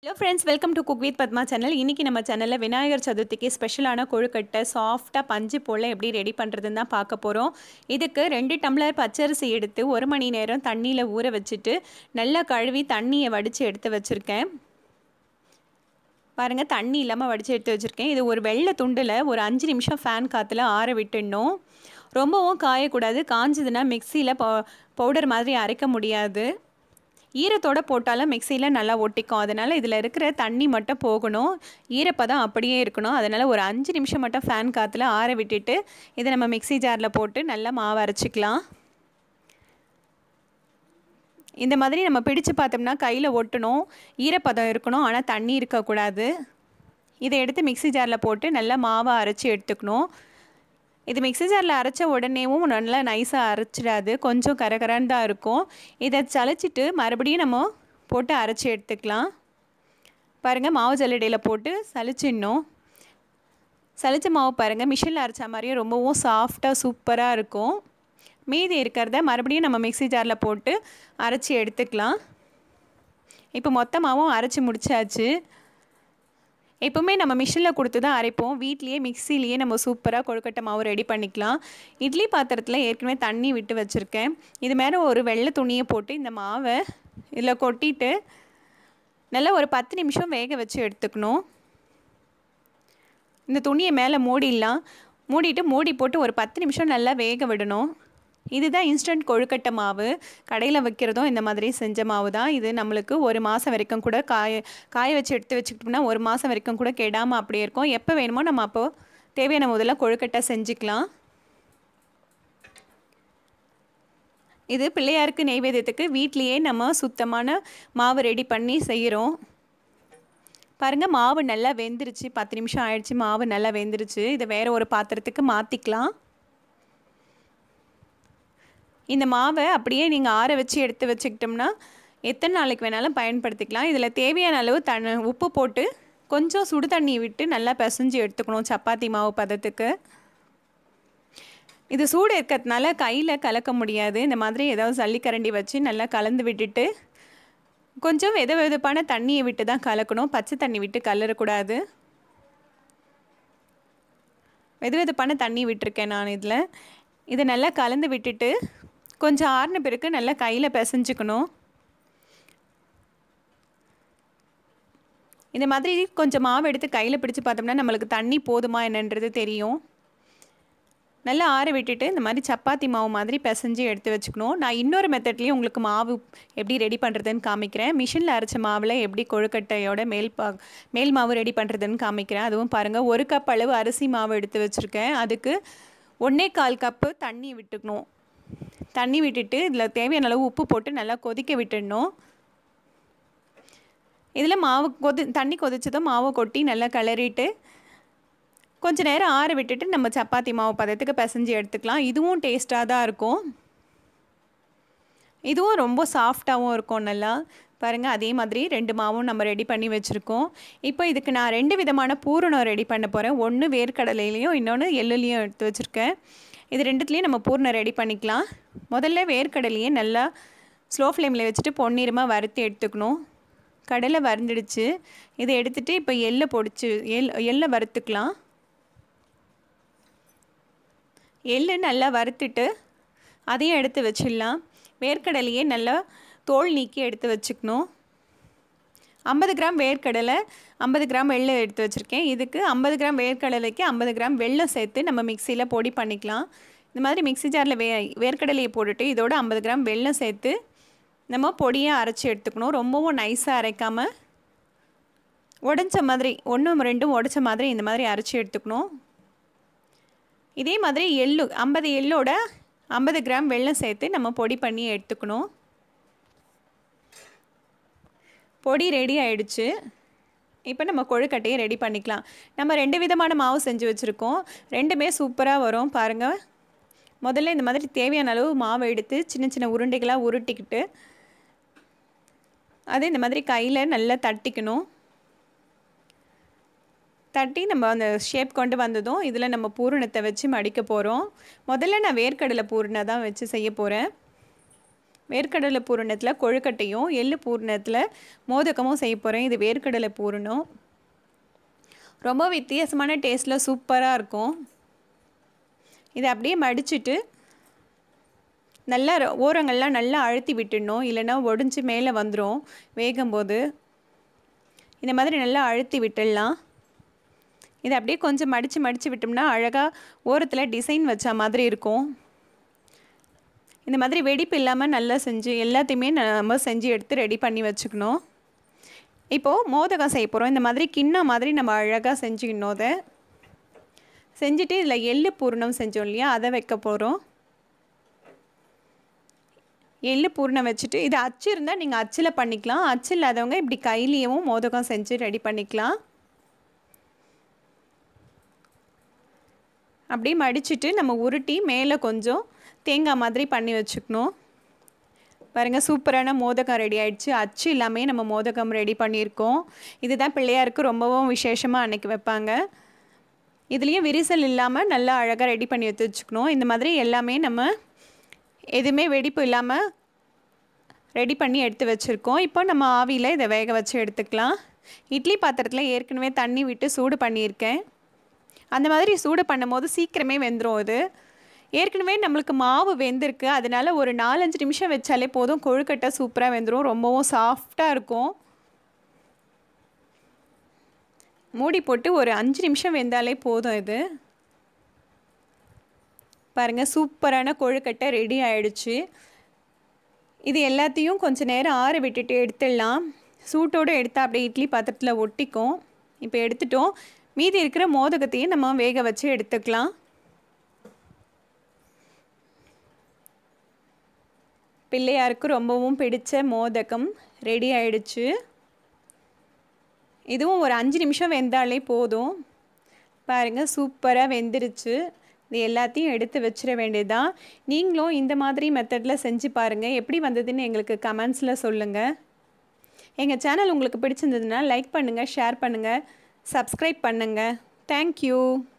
hello friends welcome to cook with Padma channel இன்றைக்கி நம்ம சேனலில் விநாயகர் சதுர்த்திக்கு ஸ்பெஷலான கொழுக்கட்டை சாஃப்டாக பஞ்சு போல் எப்படி ரெடி பண்ணுறதுன்னு தான் பார்க்க போகிறோம் இதுக்கு ரெண்டு டம்ளர் பச்சரிசி எடுத்து ஒரு மணி நேரம் தண்ணியில் ஊற வச்சுட்டு நல்லா கழுவி தண்ணியை வடித்து எடுத்து வச்சுருக்கேன் பாருங்கள் தண்ணி இல்லாமல் வடித்து எடுத்து வச்சுருக்கேன் இது ஒரு வெள்ளை துண்டில் ஒரு அஞ்சு நிமிஷம் ஃபேன் காற்றுல ஆற விட்டுடணும் ரொம்பவும் காயக்கூடாது காஞ்சதுன்னா மிக்சியில் பவு பவுடர் மாதிரி அரைக்க முடியாது ஈரத்தோடு போட்டாலும் மிக்சியில் நல்லா ஒட்டிக்கும் அதனால் இதில் இருக்கிற தண்ணி மட்டும் போகணும் ஈரப்பதம் அப்படியே இருக்கணும் அதனால் ஒரு அஞ்சு நிமிஷம் மட்டும் ஃபேன் காற்றுல ஆற விட்டுட்டு இதை நம்ம மிக்சி ஜாரில் போட்டு நல்லா மாவு அரைச்சிக்கலாம் இந்த மாதிரி நம்ம பிடிச்சு பார்த்தோம்னா கையில் ஒட்டணும் ஈரப்பதம் இருக்கணும் ஆனால் தண்ணி இருக்கக்கூடாது இதை எடுத்து மிக்சி ஜாரில் போட்டு நல்லா மாவை அரைச்சி எடுத்துக்கணும் இது மிக்சி ஜாரில் அரைச்ச உடனேவும் நல்லா நைஸாக அரைச்சிடாது கொஞ்சம் கரகரன்னு தான் இருக்கும் இதை சளிச்சிட்டு மறுபடியும் நம்ம போட்டு அரைச்சி எடுத்துக்கலாம் பாருங்கள் மாவு ஜல்லடையில் போட்டு சளிச்சிடணும் சளிச்ச மாவு பாருங்கள் மிஷினில் அரைச்ச மாதிரியே ரொம்பவும் சாஃப்டாக சூப்பராக இருக்கும் மீதி இருக்கிறத மறுபடியும் நம்ம மிக்சி ஜாரில் போட்டு அரைச்சி எடுத்துக்கலாம் இப்போ மொத்தமாகவும் அரைச்சி முடிச்சாச்சு எப்போவுமே நம்ம மிஷினில் கொடுத்து தான் அரைப்போம் வீட்லேயே மிக்சிலேயே நம்ம சூப்பராக கொழுக்கட்டை மாவு ரெடி பண்ணிக்கலாம் இட்லி பாத்திரத்தில் ஏற்கனவே தண்ணி விட்டு வச்சுருக்கேன் இது மேலே ஒரு வெள்ளை துணியை போட்டு இந்த மாவை இதில் கொட்டிட்டு நல்லா ஒரு பத்து நிமிஷம் வேக வச்சு எடுத்துக்கணும் இந்த துணியை மேலே மூடிடலாம் மூடிட்டு மூடி போட்டு ஒரு பத்து நிமிஷம் நல்லா வேக விடணும் இதுதான் இன்ஸ்டன்ட் கொழுக்கட்டை மாவு கடையில் வைக்கிறதும் இந்த மாதிரி செஞ்ச மாவு தான் இது நம்மளுக்கு ஒரு மாதம் வரைக்கும் கூட காய காய வச்சு எடுத்து வச்சுக்கிட்டோம்னா ஒரு மாதம் வரைக்கும் கூட கெடாமல் அப்படியே இருக்கும் எப்போ வேணுமோ நம்ம அப்போது தேவையான முதல்ல கொழுக்கட்டை செஞ்சுக்கலாம் இது பிள்ளையாருக்கு நெய்வேத்தியத்துக்கு வீட்லேயே நம்ம சுத்தமான மாவு ரெடி பண்ணி செய்கிறோம் பாருங்கள் மாவு நல்லா வெந்துருச்சு பத்து நிமிஷம் ஆயிடுச்சு மாவு நல்லா வெந்துருச்சு இதை வேறு ஒரு பாத்திரத்துக்கு மாற்றிக்கலாம் இந்த மாவை அப்படியே நீங்கள் ஆற வச்சு எடுத்து வச்சுக்கிட்டோம்னா எத்தனை நாளைக்கு வேணாலும் பயன்படுத்திக்கலாம் இதில் தேவையான அளவு தண்ணி உப்பு போட்டு கொஞ்சம் சுடு தண்ணி விட்டு நல்லா பிசைஞ்சு எடுத்துக்கணும் சப்பாத்தி மாவு பதத்துக்கு இது சூடு இருக்கிறதுனால கையில் கலக்க முடியாது இந்த மாதிரி ஏதாவது சல்லிக்கரண்டி வச்சு நல்லா கலந்து விட்டுட்டு கொஞ்சம் வெத வெதுப்பான தண்ணியை விட்டு தான் கலக்கணும் பச்சை தண்ணி விட்டு கலரக்கூடாது வெது வெதுப்பான தண்ணி விட்டுருக்கேன் நான் இதில் இதை நல்லா கலந்து விட்டுட்டு கொஞ்சம் ஆறின பிறகு நல்லா கையில் பிசைஞ்சுக்கணும் இந்த மாதிரி கொஞ்சம் மாவு எடுத்து கையில் பிடிச்சி பார்த்தோம்னா நம்மளுக்கு தண்ணி போதுமா என்னன்றது தெரியும் நல்லா ஆற விட்டுட்டு இந்த மாதிரி சப்பாத்தி மாவு மாதிரி பிசைஞ்சு எடுத்து வச்சுக்கணும் நான் இன்னொரு மெத்தட்லேயும் உங்களுக்கு மாவு எப்படி ரெடி பண்ணுறதுன்னு காமிக்கிறேன் மிஷினில் அரைச்ச மாவில் எப்படி கொழுக்கட்டையோட மேல் பா மேல் மாவு ரெடி பண்ணுறதுன்னு காமிக்கிறேன் அதுவும் பாருங்கள் ஒரு கப் அளவு அரிசி மாவு எடுத்து வச்சுருக்கேன் அதுக்கு ஒன்றே கால் கப்பு தண்ணி விட்டுக்கணும் தண்ணி விட்டுட்டு இதில் தேவையான அளவு உப்பு போட்டு நல்லா கொதிக்க விட்டுடணும் இதில் மாவு கொதி தண்ணி கொதிச்சதும் மாவை கொட்டி நல்லா கிளறிட்டு கொஞ்ச நேரம் ஆற விட்டுட்டு நம்ம சப்பாத்தி மாவு பதத்துக்கு பிசைஞ்சு எடுத்துக்கலாம் இதுவும் டேஸ்ட்டாக தான் இருக்கும் இதுவும் ரொம்ப சாஃப்டாகவும் இருக்கும் நல்லா பாருங்கள் அதே மாதிரி ரெண்டு மாவும் நம்ம ரெடி பண்ணி வச்சுருக்கோம் இப்போ இதுக்கு நான் ரெண்டு விதமான பூரணம் ரெடி பண்ண போகிறேன் ஒன்று வேர்க்கடலையிலையும் இன்னொன்று எள்ளுலேயும் எடுத்து வச்சுருக்கேன் இது ரெண்டுத்துலேயும் நம்ம பூரணம் ரெடி பண்ணிக்கலாம் முதல்ல வேர்க்கடலையே நல்லா ஸ்லோ ஃப்ளேமில் வச்சுட்டு பொன்னிறமாக வறுத்து எடுத்துக்கணும் கடலை வறுந்துடுச்சு இதை எடுத்துகிட்டு இப்போ எள்ளை பொடிச்சு எள் எள்ளை வறுத்துக்கலாம் எள் நல்லா வறுத்துட்டு அதையும் எடுத்து வச்சிடலாம் வேர்க்கடலையே நல்லா தோல் நீக்கி எடுத்து வச்சுக்கணும் ஐம்பது கிராம் வேர்க்கடலை ஐம்பது கிராம் வெள்ளம் எடுத்து வச்சுருக்கேன் இதுக்கு ஐம்பது கிராம் வேர்க்கடலைக்கு ஐம்பது கிராம் வெள்ளம் சேர்த்து நம்ம மிக்சியில் பொடி பண்ணிக்கலாம் இந்த மாதிரி மிக்சி ஜாரில் வே வேர்க்கடலையை போட்டுட்டு இதோட ஐம்பது கிராம் வெள்ளம் சேர்த்து நம்ம பொடியை அரைச்சி எடுத்துக்கணும் ரொம்பவும் நைஸாக அரைக்காமல் உடஞ்ச மாதிரி ஒன்று ரெண்டும் உடச்ச மாதிரி இந்த மாதிரி அரைச்சி எடுத்துக்கணும் இதே மாதிரி எள்ளு ஐம்பது எள்ளோட ஐம்பது கிராம் வெள்ளம் சேர்த்து நம்ம பொடி பண்ணி எடுத்துக்கணும் பொடி ரெடி ஆகிடுச்சு இப்போ நம்ம கொழுக்கட்டையை ரெடி பண்ணிக்கலாம் நம்ம ரெண்டு விதமான மாவு செஞ்சு வச்சுருக்கோம் ரெண்டுமே சூப்பராக வரும் பாருங்கள் முதல்ல இந்த மாதிரி தேவையான அளவு மாவை எடுத்து சின்ன சின்ன உருண்டைகளாக உருட்டிக்கிட்டு அது இந்த மாதிரி கையில் நல்லா தட்டிக்கணும் தட்டி நம்ம அந்த ஷேப் கொண்டு வந்ததும் இதில் நம்ம பூரணத்தை வச்சு மடிக்க போகிறோம் முதல்ல நான் வேர்க்கடலை பூரணை தான் வச்சு செய்ய போகிறேன் வேர்க்கடலை பூரணத்தில் கொழுக்கட்டையும் எள்ளு பூரணத்தில் மோதகமும் செய்ய போகிறேன் இது வேர்க்கடலை பூரணம் ரொம்ப வித்தியாசமான டேஸ்ட்டில் சூப்பராக இருக்கும் இதை அப்படியே மடிச்சுட்டு நல்லா ஓரங்கள்லாம் நல்லா அழுத்தி விட்டுடணும் இல்லைன்னா ஒடிஞ்சு மேலே வந்துடும் வேகும்போது இந்த மாதிரி நல்லா அழுத்தி விட்டுடலாம் இதை அப்படியே கொஞ்சம் மடித்து மடித்து விட்டோம்னா அழகாக ஓரத்தில் டிசைன் வச்ச மாதிரி இருக்கும் இந்த மாதிரி வெடிப்பு இல்லாமல் நல்லா செஞ்சு எல்லாத்தையுமே நம்ம செஞ்சு எடுத்து ரெடி பண்ணி வச்சுக்கணும் இப்போது மோதகம் செய்ய போகிறோம் இந்த மாதிரி கிண்ணம் மாதிரி நம்ம அழகாக செஞ்சுக்கணும் அதை செஞ்சுட்டு இதில் எள்ளு பூர்ணம் செஞ்சோம் இல்லையா அதை வைக்க போகிறோம் எள்ளு பூர்ணம் வச்சுட்டு இது அச்சு இருந்தால் நீங்கள் அச்சில் பண்ணிக்கலாம் அச்சு இல்லாதவங்க இப்படி கையிலேயும் மோதகம் செஞ்சு ரெடி பண்ணிக்கலாம் அப்படியே மடிச்சுட்டு நம்ம உருட்டி மேலே கொஞ்சம் தேங்காய் மாதிரி பண்ணி வச்சுக்கணும் பாருங்கள் சூப்பரான மோதகம் ரெடி ஆயிடுச்சு அச்சு எல்லாமே நம்ம மோதகம் ரெடி பண்ணியிருக்கோம் இதுதான் பிள்ளையாருக்கு ரொம்பவும் விசேஷமாக அன்றைக்கி வைப்பாங்க இதுலேயும் விரிசல் இல்லாமல் நல்லா அழகாக ரெடி பண்ணி எடுத்து வச்சுக்கணும் இந்த மாதிரி எல்லாமே நம்ம எதுவுமே வெடிப்பு இல்லாமல் ரெடி பண்ணி எடுத்து வச்சுருக்கோம் இப்போ நம்ம ஆவியில் இதை வேக வச்சு எடுத்துக்கலாம் இட்லி பாத்திரத்தில் ஏற்கனவே தண்ணி விட்டு சூடு பண்ணியிருக்கேன் அந்த மாதிரி சூடு பண்ணும்போது சீக்கிரமே வெந்துடும் இது ஏற்கனவே நம்மளுக்கு மாவு வெந்திருக்கு அதனால ஒரு நாலஞ்சு நிமிஷம் வச்சாலே போதும் கொழுக்கட்டை சூப்பராக வெந்துடும் ரொம்பவும் சாஃப்டாக இருக்கும் மூடி போட்டு ஒரு அஞ்சு நிமிஷம் வெந்தாலே போதும் இது பாருங்கள் சூப்பரான கொழுக்கட்டை ரெடி ஆயிடுச்சு இது எல்லாத்தையும் கொஞ்சம் நேரம் ஆற விட்டுட்டு எடுத்துடலாம் சூட்டோடு எடுத்தால் அப்படியே இட்லி பாத்திரத்தில் ஒட்டிக்கும் இப்போ எடுத்துட்டோம் மீதி இருக்கிற மோதகத்தையும் நம்ம வேக வச்சு எடுத்துக்கலாம் பிள்ளையாருக்கு ரொம்பவும் பிடிச்ச மோதகம் ரெடி ஆயிடுச்சு இதுவும் ஒரு அஞ்சு நிமிஷம் வெந்தாலே போதும் பாருங்கள் சூப்பராக வெந்துருச்சு இது எல்லாத்தையும் எடுத்து வச்சிட வேண்டியதுதான் நீங்களும் இந்த மாதிரி மெத்தடில் செஞ்சு பாருங்கள் எப்படி வந்ததுன்னு எங்களுக்கு கமெண்ட்ஸில் சொல்லுங்கள் எங்கள் சேனல் உங்களுக்கு பிடிச்சிருந்ததுன்னா லைக் பண்ணுங்கள் ஷேர் பண்ணுங்கள் சப்ஸ்கிரைப் பண்ணுங்கள் தேங்க்யூ